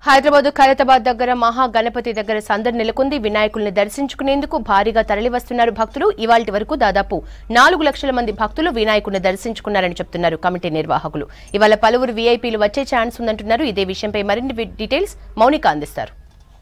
హైదరాబాద్ ఖైరతాబాద్ దగ్గర మహా గణపతి దగ్గర సందడి నెలకొంది వినాయకుల్ని దర్శించుకునేందుకు భారీగా తరలివస్తున్నారు భక్తులు ఇవాల్టి వరకు దాదాపు నాలుగు లక్షల మంది భక్తులు వినాయకుడిని దర్శించుకున్నారని చెప్తున్నారు కమిటీ నిర్వాహకులు ఇవాళ పలువురు వీఐపీలు వచ్చే ఛాన్స్ ఉందంటున్నారు ఇదే విషయంపై మరిన్ని వి- డీటెయిల్స్ మౌనిక అందిస్తారు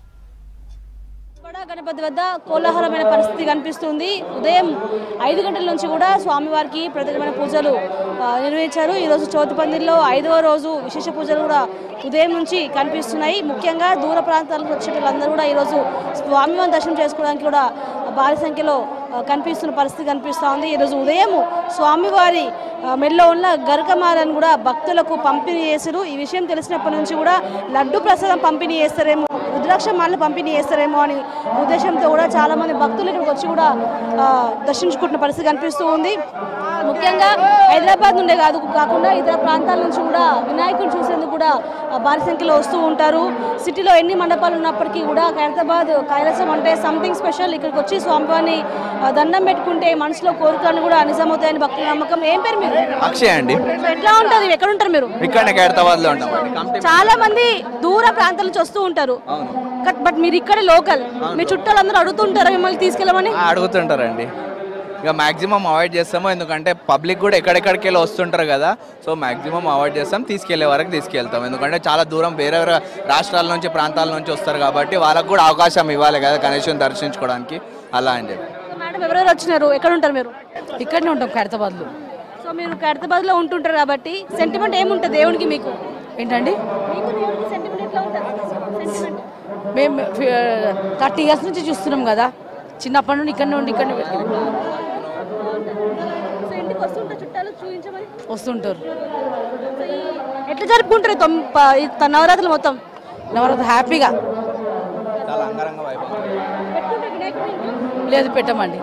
బడా గణపతి వద్ద కోలాహలమైన పరిస్థితి కనిపిస్తుంది ఉదయం ఐదు గంటల నుంచి కూడా స్వామివారికి ప్రత్యేకమైన పూజలు ఆ, నిర్వహించారు ఈరోజు చవితి పందిరిలో ఐదవ రోజు విశేష పూజలు కూడా ఉదయం నుంచి కనిపిస్తున్నాయి ముఖ్యంగా దూర ప్రాంతాలకు వచ్చే వాళ్ళందరూ కూడా ఈరోజు స్వామివారిని దర్శనం చేసుకోవడానికి కూడా భారీ సంఖ్యలో ఆ, కనిపిస్తున్న పరిస్థితి కనిపిస్తూ ఉంది ఈరోజు ఉదయం స్వామివారి ఆ, మెడలో ఉన్న గరకమాలను కూడా భక్తులకు పంపిణీ చేశారు ఈ విషయం తెలిసినప్పటి నుంచి కూడా లడ్డు ప్రసాదం పంపిణీ చేస్తారేమో రుద్రాక్ష మాలను పంపిణీ చేస్తారేమో అని ఉద్దేశంతో కూడా చాలా మంది భక్తులు ఇక్కడికి వచ్చి కూడా ఆ, దర్శించుకుంటున్న పరిస్థితి కనిపిస్తూ ఉంది ముఖ్యంగా హైదరాబాద్ నుండే కాదు కాకుండా ఇతర ప్రాంతాల నుంచి కూడా వినాయకుడిని చూసేందుకు కూడా ఆ, భారీ సంఖ్యలో వస్తూ ఉంటారు సిటీలో ఎన్ని మండపాలు ఉన్నప్పటికీ కూడా హైదరాబాద్ కైలాసం అంటే సంథింగ్ స్పెషల్ ఇక్కడికి వచ్చి స్వామివారిని ఆ, దండం పెట్టుకుంటే మనసులో కోరికలను కూడా నిజమవుతాయని భక్తుల నమ్మకం ఏం పేరు మీరు అక్షయ్ అండి సో ఎట్లా ఉంటుంది ఎక్కడ ఉంటారు మీరు ఇక్కడనే ఖైరతాబాద్ లో ఉంటాం అండి కమిటీ చాలా మంది దూర ప్రాంతాల నుంచి వస్తూ ఉంటారు కట్- బట్ మీరు ఇక్కడ లోకల్ మీ చుట్టాలందరూ అడుగుతుంటారా మిమ్మల్ని తీసుకెళ్ళమని ఆ, అడుగుతుంటారండి ఇక మాక్సిమం అవాయిడ్ చేస్తాము ఎందుకంటే పబ్లిక్ కూడా ఎక్కడెక్కడికి వెళ్ళి వస్తుంటారు కదా సో మాక్సిమం అవాయిడ్ చేస్తాం తీసుకెళ్లే వరకు తీసుకెళ్తాం ఎందుకంటే చాలా దూరం వేరే వేరే రాష్ట్రాల నుంచి ప్రాంతాల నుంచి వస్తారు కాబట్టి వాళ్ళకు కూడా అవకాశం ఇవ్వాలి కదా గణేషుని దర్శించుకోవడానికి అలా అని చెప్పి మేడం ఎవరెవరు వచ్చినారు ఎక్కడ ఉంటారు మీరు ఇక్కడనే ఉంటాం ఖైరతాబాద్లో సో మీరు ఖైరతాబాద్ లో ఉంటుంటారు కాబట్టి సెంటిమెంట్ ఏముంటుంది దేవునికి మీకు ఏంటండి మీకు దేవునికి సెంటిమెంట్ ఎట్లా ఉంటుంది సెంటిమెంట్ మేము థర్టీ ఇయర్స్ నుంచి చూస్తున్నాం కదా చిన్నప్పటి నుండి ఇక్కడనే ఉండి ఇక్కడనే పెరిగాం. సో ఇంటికి వస్తుంటారు చుట్టాలు చూపించమని వస్తుంటారు సో ఈ- ఎట్లా జరుపుకుంటారు ఈ తొమ్- ప- ఈ త- నవరాత్రులు మొత్తం నవరాత్రి హ్యాపీగా చాలా అంగరంగ వైభవం పెట్టుకుంటారు వినాయకుడి ఇంట్లో? లేదు పెట్టమండి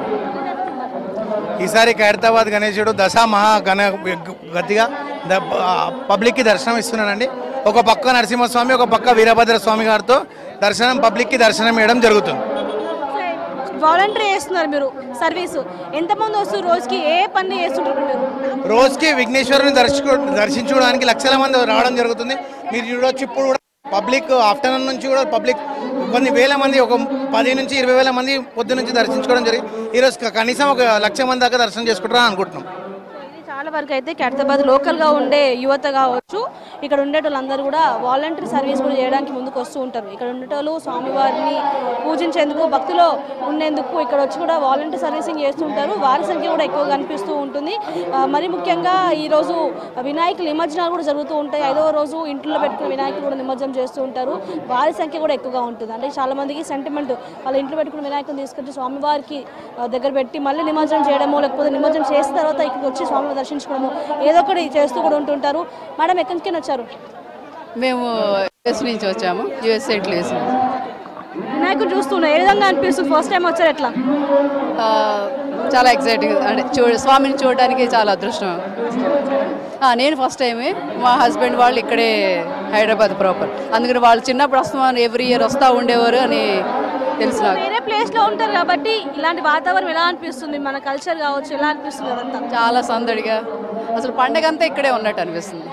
ఈసారి ఖైరతాబాద్ గణేశుడు దశా మహా గణ గతిగా ద- ఆ, పబ్లిక్కి దర్శనం ఇస్తున్నానండి ఒక పక్క నరసింహస్వామి ఒక పక్క వీరభద్ర స్వామి గారితో దర్శనం పబ్లిక్కి దర్శనం ఇవ్వడం జరుగుతుంది వాలంటీర్ చేస్తున్నారు మీరు సర్వీస్ ఎంతమంది వస్తారు రోజుకి ఏ పని చేస్తుంటారు మీరు రోజుకి విఘ్నేశ్వరుని దర్శకు దర్శించుకోవడానికి లక్షల మంది రావడం జరుగుతుంది మీరు చూడొచ్చు ఇప్పుడు కూడా పబ్లిక్ ఆఫ్టర్నూన్ నుంచి కూడా పబ్లిక్ కొన్ని వేల మంది ఒక పది నుంచి ఇరవై వేల మంది పొద్దు నుంచి దర్శించుకోవడం జరిగింది ఈరోజు క- కనీసం ఒక లక్ష మంది దాకా దర్శనం చేసుకుంటారని అనుకుంటున్నాం ఇది చాలా వరకు అయితే ఖైరతాబాద్ లోకల్గా ఉండే యువత కావచ్చు ఇక్కడ ఉండేటోళ్ళందరూ కూడా వాలంటీర్ సర్వీస్ కూడా చేయడానికి ముందుకు వస్తూ ఉంటారు ఇక్కడ ఉండేటోళ్ళు స్వామివారిని పూజించేందుకు భక్తిలో ఉండేందుకు ఇక్కడ వచ్చి కూడా వాలంటీర్ సర్వీసింగ్ చేస్తుంటారు వారి సంఖ్య కూడా ఎక్కువ కనిపిస్తూ ఉంటుంది ఆ, మరి ముఖ్యంగా ఈరోజు వినాయకుల నిమజ్జనాలు కూడా జరుగుతూ ఉంటాయి ఐదవ రోజు ఇంట్లో పెట్టుకున్న వినాయకులు కూడా నిమజ్జనం చేస్తూ ఉంటారు వారి సంఖ్య కూడా ఎక్కువగా ఉంటుంది అంటే చాలా మందికి సెంటిమెంట్ వాళ్ళ ఇంట్లో పెట్టుకున్న వినాయకుని తీసుకొచ్చి స్వామివారికి ఆ, దగ్గర పెట్టి మళ్ళీ నిమజ్జనం చేయడమో లేకపోతే నిమజ్జనం చేసిన తర్వాత ఇక్కడికి వచ్చి స్వామిని దర్శించుకోవడము ఏదో ఒకటి చేస్తూ కూడా ఉంటుంటారు మేడం ఎక్కడి నుంచి వచ్చారు మేము యుఎస్ నుంచి వచ్చాము యుఎస్ సెంట్లు వేసి వినాయకుడు చూస్తున్నా ఏ విధంగా అనిపిస్తుంది ఫస్ట్ టైం వచ్చారు ఎట్లా చాలా ఎక్సైటింగ్ అంటే చూ స్వామిని చూడడానికి చాలా అదృష్టం ఆ, నేను ఫస్ట్ టైమే మా హస్బెండ్ వాళ్ళు ఇక్కడే హైదరాబాద్ ప్రాపర్ అందుకని వాళ్ళు చిన్నప్పుడు వస్తామని ఎవ్రీ ఇయర్ వస్తూ ఉండేవారు అని తెలుసు నాకు వేరే ప్లేస్ లో ఉంటారు కాబట్టి ఇలాంటి వాతావరణం ఎలా అనిపిస్తుంది మన కల్చర్ కావచ్చు ఎలా అనిపిస్తుంది అదంతా చాలా సందడిగా అసలు పండగ అంతా ఇక్కడే ఉన్నట్టు అనిపిస్తుంది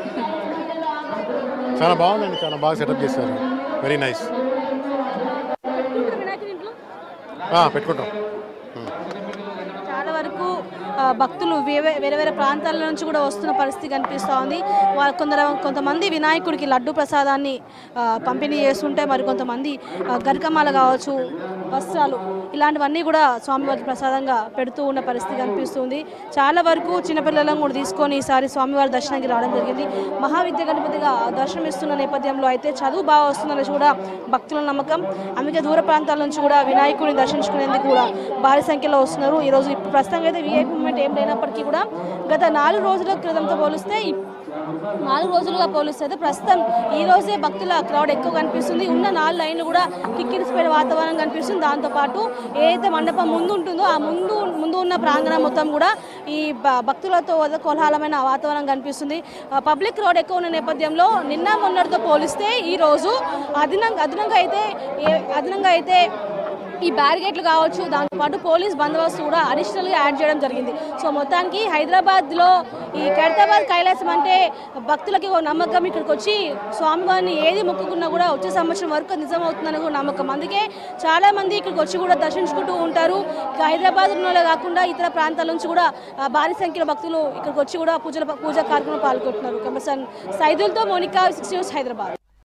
చాలా బాగుందండి చాలా బాగా సెటప్ చేశారు వెరీ నైస్ పెట్టుకుంటారు వినాయకుడి ఇంట్లో పెట్టుకుంటాం చాలా వరకు ఆ, భక్తులు వేరే వేరే వేరే ప్రాంతాల నుంచి కూడా వస్తున్న పరిస్థితి కనిపిస్తూ ఉంది వా- కొందరు కొంతమంది వినాయకుడికి లడ్డు ప్రసాదాన్ని ఆ, పంపిణీ చేస్తుంటే మరి కొంతమంది ఆ, గరికమాల కావచ్చు వస్త్రాలు ఇలాంటివన్నీ కూడా స్వామివారికి ప్రసాదంగా పెడుతూ ఉన్న పరిస్థితి కనిపిస్తుంది చాలా వరకు చిన్నపిల్లలను కూడా తీసుకొని ఈసారి స్వామివారి దర్శనానికి రావడం జరిగింది మహావిద్య గణపతిగా దర్శనం ఇస్తున్న నేపథ్యంలో అయితే చదువు బాగా వస్తుందని కూడా భక్తుల నమ్మకం అందుకే దూర ప్రాంతాల నుంచి కూడా వినాయకుడిని దర్శించుకునేందుకు కూడా భారీ సంఖ్యలో వస్తున్నారు ఈ రోజు ఇప్పుడు ప్రస్తుతంగా అయితే విఐపి మూమెంట్ ఏం లేనప్పటికీ కూడా గత నాలుగు రోజుల క్రితంతో పోలిస్తే ఇప్- నాలుగు రోజులుగా పోలిస్తే అయితే ప్రస్తుతం ఈ రోజే భక్తుల క్రౌడ్ ఎక్కువ కనిపిస్తుంది ఉన్న నాలుగు లైన్లు కూడా కిక్కిరిసిపోయిన వాతావరణం కనిపిస్తుంది దాంతోపాటు ఏదైతే మండపం ముందు ఉంటుందో ఆ ముందు ముందు ఉన్న ప్రాంగణం మొత్తం కూడా ఈ భ- భక్తులతో వద- కోలాహలమైన వాతావరణం కనిపిస్తుంది ఆ, పబ్లిక్ క్రౌడ్ ఎక్కువ ఉన్న నేపథ్యంలో నిన్న మొన్నటితో పోలిస్తే ఈ రోజు అదనంగా అదనంగా అయితే ఏ- అదనంగా అయితే ఈ బ్యారిగేట్లు కావచ్చు దాంతోపాటు పోలీస్ బందోబస్తు కూడా అడిషనల్గా యాడ్ చేయడం జరిగింది సో మొత్తానికి హైదరాబాద్లో ఈ ఖైరతాబాద్ కైలాసం అంటే భక్తులకి ఒక నమ్మకం ఇక్కడికి వచ్చి స్వామివారిని ఏది మొక్కుకున్నా కూడా వచ్చే సంవత్సరం వరకు అది నిజమవుతుందని కూడా నమ్మకం అందుకే చాలా మంది ఇక్కడికి వచ్చి కూడా దర్శించుకుంటూ ఉంటారు ఇక హైదరాబాద్లోనే కాకుండా ఇతర ప్రాంతాల నుంచి కూడా ఆ, భారీ సంఖ్యలో భక్తులు ఇక్కడికి వచ్చి కూడా పూజల పూజా కార్యక్రమం పాల్గొంటున్నారు కమర్సన్ సైదులతో మోనికా సిక్స్ న్యూస్ హైదరాబాద్